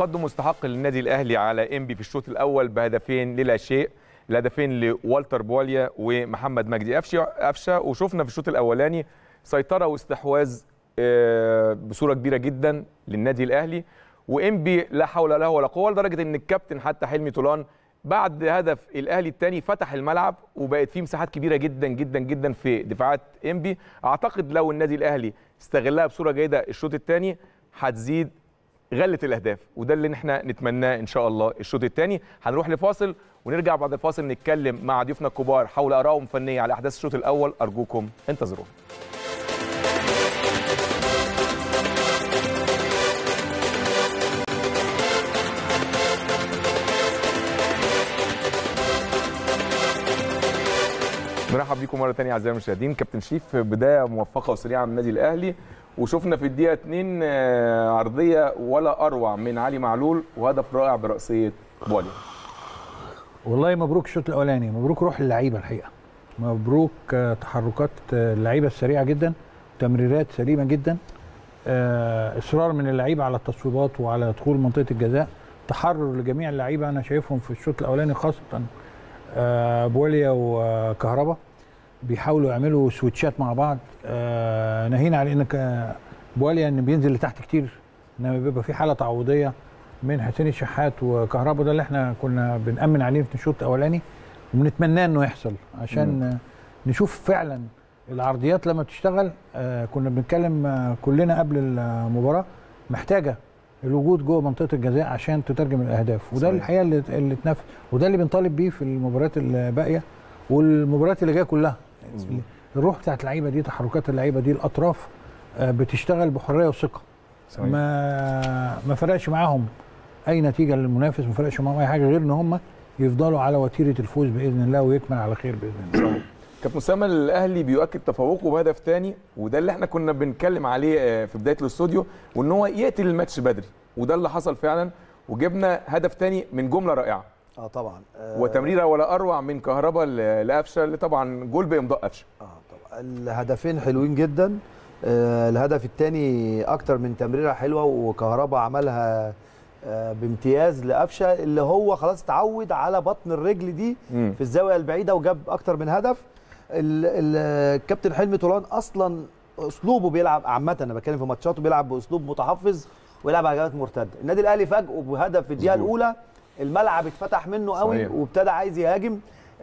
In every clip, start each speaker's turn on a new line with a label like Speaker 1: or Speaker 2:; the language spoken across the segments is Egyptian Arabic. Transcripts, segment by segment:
Speaker 1: تقدم مستحق للنادي الاهلي على انبي في الشوط الاول بهدفين للا شيء الهدفين لوالتر بواليا ومحمد مجدي قفشه قفشه وشفنا في الشوط الاولاني سيطره واستحواذ آه، بصوره كبيره جدا للنادي الاهلي وانبي لا حول له ولا قوه لدرجه ان الكابتن حتى حلمي طولان بعد هدف الاهلي الثاني فتح الملعب وبقت فيه مساحات كبيره جدا جدا جدا في دفاعات انبي اعتقد لو النادي الاهلي استغلها بصوره جيده الشوط الثاني هتزيد غله الاهداف وده اللي احنا نتمناه ان شاء الله الشوط الثاني هنروح لفاصل ونرجع بعد الفاصل نتكلم مع ضيوفنا الكبار حول ارائهم فنيه على احداث الشوط الاول ارجوكم انتظرونا نرحب بيكم مره ثانيه اعزائي المشاهدين كابتن شريف بدايه موفقه وسريعه من النادي الاهلي وشفنا في الدقيقه 2 آه، عرضيه ولا اروع من علي معلول وهدف رائع براسيه بولي
Speaker 2: والله مبروك الشوط الاولاني مبروك روح اللعيبه الحقيقه مبروك آه، تحركات آه، اللعيبه السريعه جدا تمريرات سليمه جدا آه، اصرار من اللعيبه على التصويبات وعلى دخول منطقه الجزاء تحرر لجميع اللعيبه انا شايفهم في الشوط الاولاني خاصه آه، بوليا وكهربا بيحاولوا يعملوا سويتشات مع بعض آه، ناهينا على ان ك- بوليا ان بينزل لتحت كتير انما بيبقى في حاله تعويضيه من حسين الشحات وكهربا ده اللي احنا كنا بنأمن عليه في الشوط الاولاني وبنتمناه انه يحصل عشان آه، نشوف فعلا العرضيات لما بتشتغل آه، كنا بنتكلم آه، كلنا قبل المباراه محتاجه الوجود جوه منطقه الجزاء عشان تترجم الاهداف وده
Speaker 1: صحيح.
Speaker 2: الحقيقه اللي اللي اتنفذ وده اللي بنطالب بيه في المباريات الباقيه والمباريات اللي جايه كلها
Speaker 1: مظبوط.
Speaker 2: الروح بتاعت اللعيبه دي تحركات اللعيبه دي الاطراف آه، بتشتغل بحريه وثقه
Speaker 1: صحيح.
Speaker 2: ما ما فرقش معاهم اي نتيجه للمنافس ما فرقش معاهم اي حاجه غير ان هم يفضلوا على وتيره الفوز باذن الله ويكمل على خير باذن الله
Speaker 1: كابتن اسامه الاهلي بيؤكد تفوقه بهدف ثاني وده اللي احنا كنا بنتكلم عليه آه، في بدايه الاستوديو وان هو يقتل الماتش بدري وده اللي حصل فعلا وجبنا هدف ثاني من جمله رائعه
Speaker 3: اه طبعا آه
Speaker 1: وتمريره ولا اروع من كهربا ل- لقفشه اللي طبعا جول بامضاء قفشه
Speaker 3: اه طبعا الهدفين حلوين جدا آه الهدف الثاني اكتر من تمريره حلوه وكهربا عملها آه بامتياز لقفشه اللي هو خلاص اتعود على بطن الرجل دي
Speaker 1: مم.
Speaker 3: في الزاويه البعيده وجاب اكتر من هدف ال- ال- الكابتن حلمي طولان اصلا اسلوبه بيلعب عامه انا بتكلم في ماتشاته بيلعب باسلوب متحفظ ويلعب على هجمات مرتده النادي الاهلي فاجئه بهدف في الدقيقه
Speaker 1: مظبوط.
Speaker 3: الاولى الملعب اتفتح منه قوي
Speaker 1: صحيح.
Speaker 3: وابتدى عايز يهاجم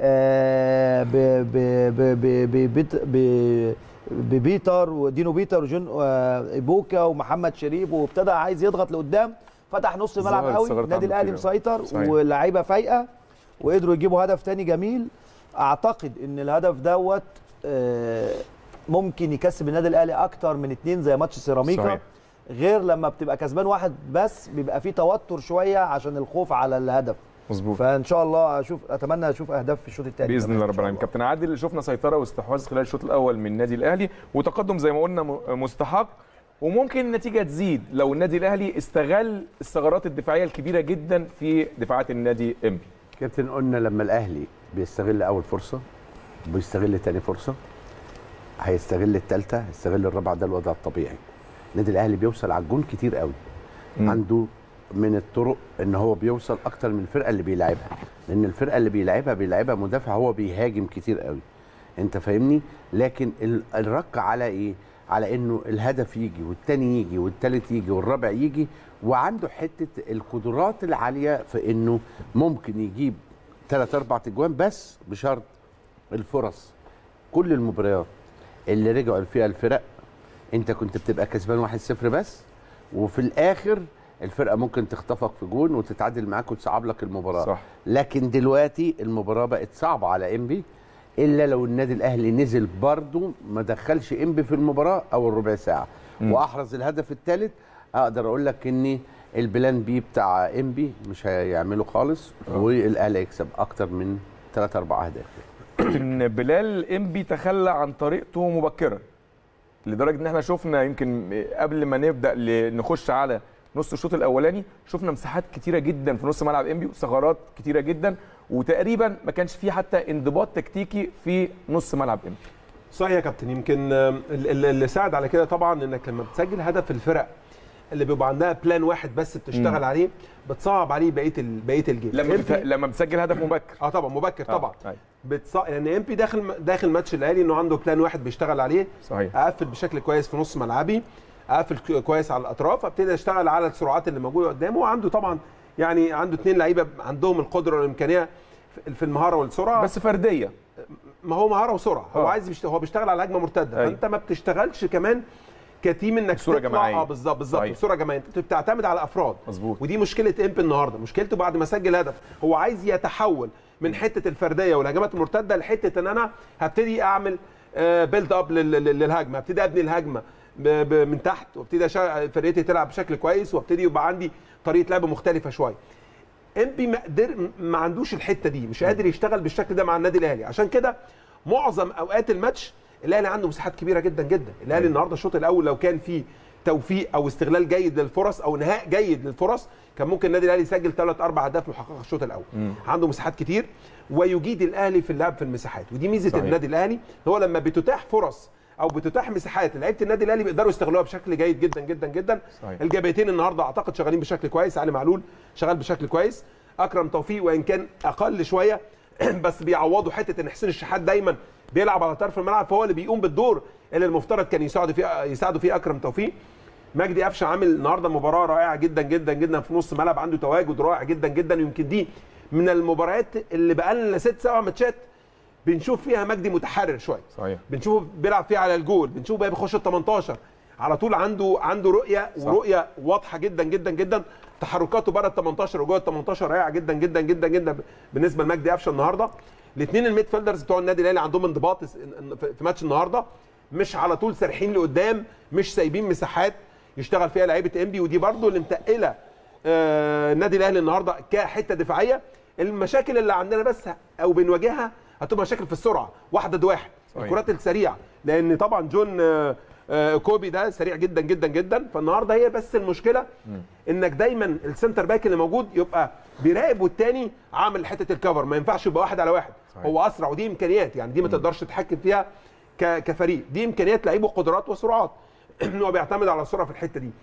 Speaker 3: آه، ب- ب- ب- ب- ب- بيت- ب- ببيتر ودينو بيتر وجون آه، بوكا ومحمد شريف وابتدى عايز يضغط لقدام فتح نص الملعب
Speaker 1: ظهرت
Speaker 3: قوي
Speaker 1: ثغرات
Speaker 3: النادي
Speaker 1: عنده
Speaker 3: الاهلي
Speaker 1: كتير أوي.
Speaker 3: مسيطر
Speaker 1: صحيح.
Speaker 3: واللعيبه فايقه وقدروا يجيبوا هدف تاني جميل اعتقد ان الهدف دوت آه، ممكن يكسب النادي الاهلي اكتر من اتنين زي ماتش سيراميكا
Speaker 1: صحيح.
Speaker 3: غير لما بتبقى كسبان واحد بس بيبقى فيه توتر شويه عشان الخوف على الهدف
Speaker 1: مظبوط
Speaker 3: فان شاء الله اشوف اتمنى اشوف اهداف في الشوط الثاني
Speaker 1: باذن الله رب العالمين كابتن عادل شفنا سيطره واستحواذ خلال الشوط الاول من النادي الاهلي وتقدم زي ما قلنا م- مستحق وممكن النتيجه تزيد لو النادي الاهلي استغل الثغرات الدفاعيه الكبيره جدا في دفاعات النادي انبي
Speaker 4: كابتن قلنا لما الاهلي بيستغل اول فرصه بيستغل تاني فرصه هيستغل الثالثه هيستغل الرابعه ده الوضع الطبيعي النادي الاهلي بيوصل على الجون كتير قوي
Speaker 1: مم.
Speaker 4: عنده من الطرق ان هو بيوصل اكتر من الفرقه اللي بيلعبها لان الفرقه اللي بيلعبها بيلعبها مدافع هو بيهاجم كتير قوي انت فاهمني لكن ال- الرك على ايه على انه الهدف يجي والتاني يجي والتالت يجي والرابع يجي وعنده حته القدرات العاليه في انه ممكن يجيب ثلاث اربع تجوان بس بشرط الفرص كل المباريات اللي رجعوا فيها الفرق انت كنت بتبقى كسبان 1-0 بس وفي الاخر الفرقه ممكن تخطفك في جون وتتعادل معاك وتصعب لك المباراه
Speaker 1: صح.
Speaker 4: لكن دلوقتي المباراه بقت صعبه على انبي الا لو النادي الاهلي نزل برضه ما دخلش انبي في المباراه او الربع ساعه
Speaker 1: مم.
Speaker 4: واحرز الهدف الثالث اقدر اقول لك ان البلان بي بتاع انبي مش هيعمله خالص والاهلي يكسب اكتر من 3 4 اهداف
Speaker 1: ان بلال انبي تخلى عن طريقته مبكرا لدرجه ان احنا شفنا يمكن قبل ما نبدا ل- نخش على نص الشوط الاولاني شفنا مساحات كتيره جدا في نص ملعب انبي وثغرات كتيره جدا وتقريبا ما كانش فيه حتى انضباط تكتيكي في نص ملعب انبي
Speaker 5: صحيح يا كابتن يمكن آم، ال- ال- اللي ساعد على كده طبعا انك لما بتسجل هدف الفرق اللي بيبقى عندها بلان واحد بس بتشتغل عليه بتصعب عليه بقيه ال- بقيه الجيم
Speaker 1: لما
Speaker 5: إمبي-
Speaker 1: بت... لما بتسجل هدف مبكر
Speaker 5: اه طبعا مبكر طبعا
Speaker 1: آه. أيوة.
Speaker 5: بتص... لان امبي داخل داخل ماتش الاهلي انه عنده بلان واحد بيشتغل عليه
Speaker 1: صحيح
Speaker 5: اقفل بشكل كويس في نص ملعبي اقفل ك- كويس على الاطراف ابتدي اشتغل على السرعات اللي موجوده قدامه وعنده طبعا يعني عنده اثنين لعيبه عندهم القدره والامكانيه في- في المهاره والسرعه
Speaker 1: بس فرديه
Speaker 5: ما هو مهاره وسرعه هو
Speaker 1: آه.
Speaker 5: عايز يشت... هو بيشتغل على هجمه مرتده
Speaker 1: أيوة.
Speaker 5: فانت ما بتشتغلش كمان كتيم انك
Speaker 1: بصورة
Speaker 5: تطلع-
Speaker 1: جماعية.
Speaker 5: اه بالظبط بالظبط
Speaker 1: صحيح.
Speaker 5: بصوره جماعيه انت بتعتمد على افراد
Speaker 1: مظبوط.
Speaker 5: ودي مشكله امب النهارده مشكلته بعد ما سجل هدف هو عايز يتحول من حته الفرديه والهجمات المرتده لحته ان انا هبتدي اعمل بيلد اب للهجمه هبتدي ابني الهجمه ب- ب- من تحت وابتدي أشا- فرقتي تلعب بشكل كويس وابتدي يبقى عندي طريقه لعب مختلفه شويه امبي ما قدر ما عندوش الحته دي مش قادر يشتغل بالشكل ده مع النادي الاهلي عشان كده معظم اوقات الماتش الاهلي عنده مساحات كبيره جدا جدا الاهلي النهارده الشوط الاول لو كان فيه توفيق او استغلال جيد للفرص او انهاء جيد للفرص كان ممكن النادي الاهلي يسجل ثلاث اربع اهداف محققه الشوط الاول عنده مساحات كتير ويجيد الاهلي في اللعب في المساحات ودي ميزه
Speaker 1: صحيح.
Speaker 5: النادي الاهلي هو لما بتتاح فرص او بتتاح مساحات لعيبه النادي الاهلي بيقدروا يستغلوها بشكل جيد جدا جدا جدا
Speaker 1: صحيح.
Speaker 5: الجبهتين النهارده اعتقد شغالين بشكل كويس علي معلول شغال بشكل كويس اكرم توفيق وان كان اقل شويه بس بيعوضوا حته ان حسين الشحات دايما بيلعب على طرف الملعب فهو اللي بيقوم بالدور اللي المفترض كان يساعده فيه يساعده فيه اكرم توفيق مجدي قفشه عامل النهارده مباراه رائعه جدا جدا جدا في نص ملعب عنده تواجد رائع جدا جدا يمكن دي من المباريات اللي بقى لنا ست سبع ماتشات بنشوف فيها مجدي متحرر شويه
Speaker 1: صحيح
Speaker 5: بنشوفه بيلعب فيها على الجول بنشوفه بقى بيخش ال 18 على طول عنده عنده رؤيه
Speaker 1: صح.
Speaker 5: ورؤيه واضحه جدا جدا جدا تحركاته بره ال 18 وجوه ال 18 رائعه جدا جدا جدا جدا بالنسبه لمجدي قفشه النهارده الاثنين الميد فيلدرز بتوع النادي الاهلي عندهم انضباط في ماتش النهارده مش على طول سارحين لقدام مش سايبين مساحات يشتغل فيها لعيبه انبي ودي برده اللي متقله آه، النادي الاهلي النهارده كحته دفاعيه المشاكل اللي عندنا بس او بنواجهها هتبقى مشاكل في السرعه واحد ضد واحد
Speaker 1: صحيح.
Speaker 5: الكرات السريعه لان طبعا جون آه، آه، كوبي ده سريع جدا جدا جدا فالنهارده هي بس المشكله انك دايما السنتر باك اللي موجود يبقى بيراقب والتاني عامل حته الكفر ما ينفعش يبقى واحد على واحد
Speaker 1: صحيح.
Speaker 5: هو اسرع ودي امكانيات يعني دي ما تقدرش تتحكم فيها ك- كفريق دي امكانيات لعيبه قدرات وسرعات هو بيعتمد على السرعه في الحته دي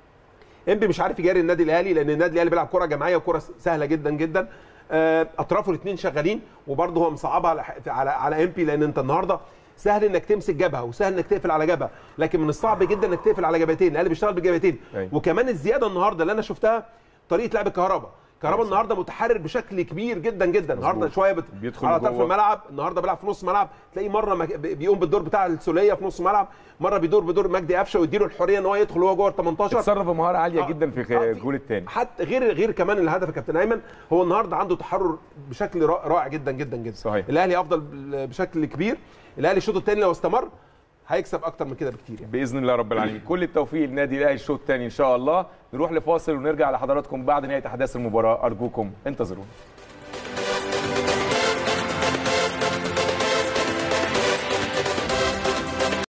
Speaker 5: انبي مش عارف يجاري النادي الاهلي لان النادي الاهلي بيلعب كره جماعيه وكره سهله جدا جدا آه، اطرافه الاثنين شغالين وبرضه هو مصعبها على على على امبي لان انت النهارده سهل انك تمسك جبهه وسهل انك تقفل على جبهه لكن من الصعب جدا انك تقفل على جبهتين الاهلي بيشتغل بجبهتين
Speaker 1: أيوة.
Speaker 5: وكمان الزياده النهارده اللي انا شفتها طريقه لعب الكهرباء كهرباء النهارده متحرر بشكل كبير جدا جدا النهارده شويه بت...
Speaker 1: بيدخل
Speaker 5: على طرف
Speaker 1: جوه.
Speaker 5: الملعب النهارده بيلعب في نص ملعب تلاقيه مره مك... بيقوم بالدور بتاع السوليه في نص ملعب مره بيدور بدور مجدي قفشه ويديله الحريه ان هو يدخل وهو جوه ال 18
Speaker 1: اتصرف بمهاره عاليه
Speaker 5: آه.
Speaker 1: جدا في
Speaker 5: آه، في-
Speaker 1: الجول الثاني
Speaker 5: حتى غير غير كمان الهدف يا كابتن ايمن هو النهارده عنده تحرر بشكل را- رائع جدا جدا جدا
Speaker 1: صحيح.
Speaker 5: الاهلي افضل بشكل كبير الاهلي الشوط الثاني لو استمر هيكسب اكتر من كده بكتير يعني.
Speaker 1: باذن الله رب العالمين كل التوفيق للنادي الاهلي الشوط الثاني ان شاء الله نروح لفاصل ونرجع لحضراتكم بعد نهايه احداث المباراه ارجوكم انتظرونا